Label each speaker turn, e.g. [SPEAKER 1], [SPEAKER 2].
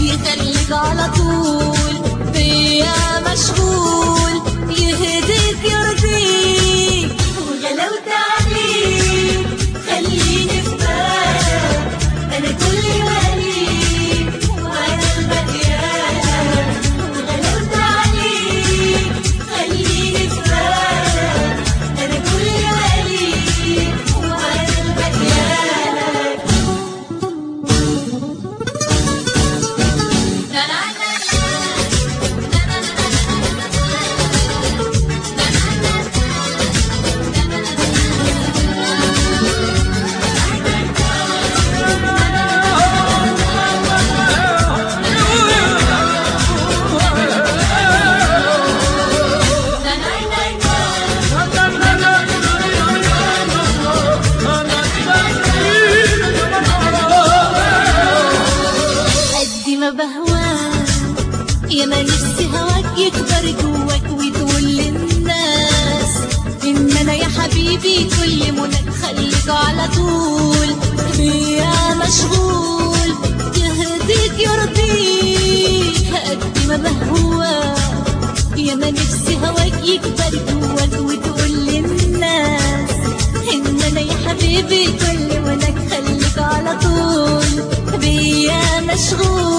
[SPEAKER 1] يخليك على طول بيا مشغول يهديك يرضيك وغلاوة عليك خليني في بالك انا كل وليك وانا البقيان وغلاوة عليك خليني في بالك انا كل وليك وانا البقيان قد ما بهواك يا ما نفسي هواك يكبر جواك وتقول للناس ان انا يا حبيبي كل منى خليك على طول بيا مشغول يهديك يرضيك قد ما بهواك يا ما نفسي هواك يكبر جواك وتقول للناس ان انا يا حبيبي كل منى خليك على طول بيا مشغول